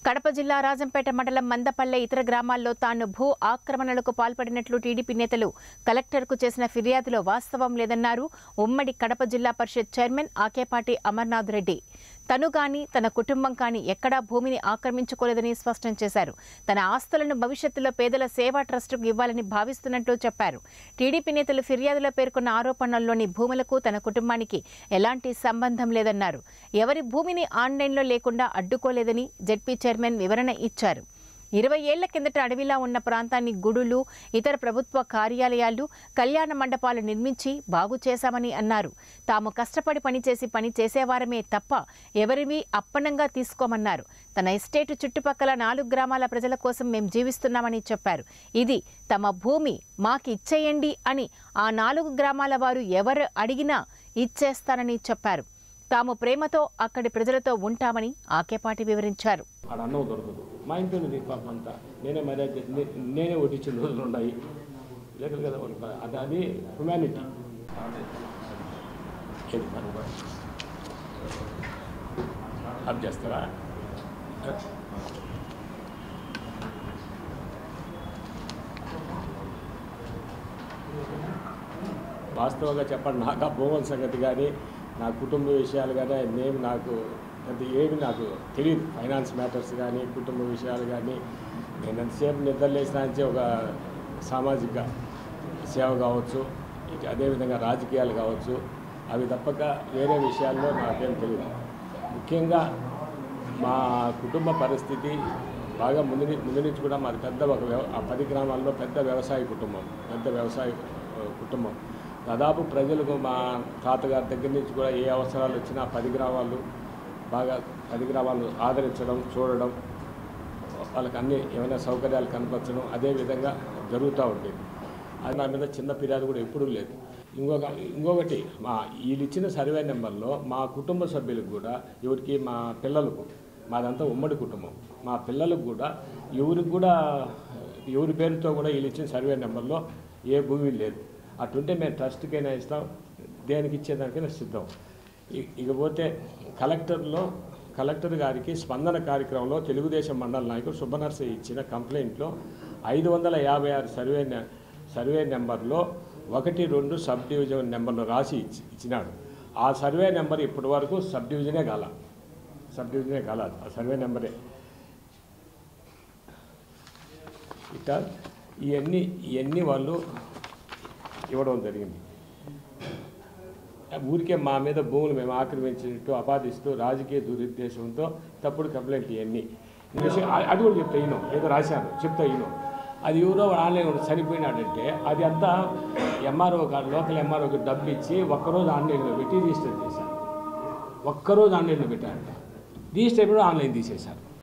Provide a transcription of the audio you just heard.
కడప జిల్లా రాజంపేట మండలం మందపల్లె ఇతర గ్రామాల్లో తాను భూ ఆక్రమణలకు పాల్పడినట్లు టీడీపీ నేతలు కలెక్టర్కు చేసిన ఫిర్యాదులో వాస్తవం లేదన్నారు ఉమ్మడి కడప జిల్లా పరిషత్ చైర్మన్ ఆకేపాటి అమర్నాథ్ రెడ్డి తను కానీ తన కుటుంబం కానీ ఎక్కడా భూమిని ఆక్రమించుకోలేదని స్పష్టం చేశారు తన ఆస్తులను భవిష్యత్తులో పేదల సేవా ట్రస్టుకు ఇవ్వాలని భావిస్తున్నట్లు చెప్పారు టీడీపీ నేతలు ఫిర్యాదులో పేర్కొన్న ఆరోపణల్లోని భూములకు తన కుటుంబానికి ఎలాంటి సంబంధం లేదన్నారు ఎవరి భూమిని ఆన్లైన్లో లేకుండా అడ్డుకోలేదని జెడ్పీ చైర్మన్ వివరణ ఇచ్చారు ఇరవై ఏళ్ల కిందట అడవిలా ఉన్న ప్రాంతాన్ని గుడులు ఇతర ప్రభుత్వ కార్యాలయాలు కళ్యాణ మండపాలు నిర్మించి బాగు చేశామని అన్నారు తాము కష్టపడి పనిచేసి పని చేసేవారమే తప్ప ఎవరివి అప్పనంగా తీసుకోమన్నారు తన ఎస్టేటు చుట్టుపక్కల నాలుగు గ్రామాల ప్రజల కోసం మేం జీవిస్తున్నామని చెప్పారు ఇది తమ భూమి మాకు ఇచ్చేయండి అని ఆ నాలుగు గ్రామాల వారు ఎవరు అడిగినా ఇచ్చేస్తానని చెప్పారు తాము ప్రేమతో అక్కడి ప్రజలతో ఉంటామని ఆకేపాటి వివరించారు ఆడ అన్నం దొరకదు మా ఇంట్లో ఉంది పాపం అంతా నేనే మర్యాద చేసి నే- నేనే వడ్డించిన రోజులు ఉన్నాయి లేదు కదా వాళ్ళకి అది అది హ్యుమానిటీ ఏది మరి? అది చేస్తారా వాస్తవంగా చెప్పండి నాకు ఆ భూగోళ సంగతి కానీ నా కుటుంబ విషయాలు కానీ నేను నాకు అది ఏమి నాకు తెలియదు ఫైనాన్స్ మ్యాటర్స్ కానీ కుటుంబ విషయాలు కానీ నేను ఎంతసేపు నిద్రలేసిన నుంచి ఒక సామాజిక సేవ కావచ్చు ఇటు అదేవిధంగా రాజకీయాలు కావచ్చు అవి తప్పక వేరే విషయాల్లో నాకేం తెలియదు ముఖ్యంగా మా కుటుంబ పరిస్థితి బాగా ముందు ని- ముందు నుంచి కూడా మాది పెద్ద ఒక వ్యవ ఆ పది గ్రామాల్లో పెద్ద వ్యవసాయ కుటుంబం పెద్ద వ్యవసాయ ఆ, కుటుంబం దాదాపు ప్రజలకు మా తాతగారి దగ్గర నుంచి కూడా ఏ అవసరాలు వచ్చినా ఆ పది గ్రామాలు బాగా పది గ్రామాలు ఆదరించడం చూడడం వాళ్ళకి అన్ని ఏమైనా సౌకర్యాలు కనపరచడం అదే విధంగా జరుగుతూ ఉండేది అది నా మీద చిన్న ఫిర్యాదు కూడా ఎప్పుడూ లేదు ఇంకొక ఇంకొకటి మా వీళ్ళు ఇచ్చిన సర్వే నెంబర్లో మా కుటుంబ సభ్యులకు కూడా ఎవరికి మా పిల్లలకు మాదంతా ఉమ్మడి కుటుంబం మా పిల్లలకు కూడా ఎవరికి కూడా ఎవరి పేరుతో కూడా వీళ్ళు ఇచ్చిన సర్వే నెంబర్లో ఏ భూమి లేదు అటుంటే మేము ట్రస్ట్కైనా ఇస్తాం దేనికి ఇచ్చేదానికైనా సిద్ధం ఇ- ఇకపోతే కలెక్టర్లో కలెక్టర్ గారికి స్పందన కార్యక్రమంలో తెలుగుదేశం మండల నాయకుడు సుబ్బనర్సయ్య ఇచ్చిన కంప్లైంట్లో ఐదు వందల యాభై ఆరు సర్వే నె- సర్వే నెంబర్లో ఒకటి రెండు సబ్ డివిజన్ నెంబర్లు రాసి ఇచ్చి ఇచ్చినాడు ఆ సర్వే నెంబర్ ఇప్పటి వరకు సబ్ డివిజనే కాల సబ్ డివిజనే కాలేదు ఆ సర్వే నెంబరే ఇట్లా ఇవన్నీ ఇవన్నీ వాళ్ళు ఇవ్వడం జరిగింది ఊరికే మా మీద భూములు మేము ఆక్రమించినట్టు అపాదిస్తూ రాజకీయ దురుద్దేశంతో తప్పుడు కంప్లైంట్ ఇవన్నీ ఈ విషయం అ- అది కూడా చెప్తా ఈను ఏదో రాశాను చెప్తా ఈను అది ఎవరో ఆన్లైన్ ఒకడు చనిపోయినాడంటే అది అంతా ఎంఆర్ఓ గారు లోకల్ ఎంఆర్ఓకి డబ్బు ఇచ్చి ఒక్కరోజు ఆన్లైన్లో పెట్టి రిజిస్టర్ చేశారు ఒక్కరోజు ఆన్లైన్లో పెట్టారంట రిజిస్టర్ కూడా ఆన్లైన్ తీసేశారు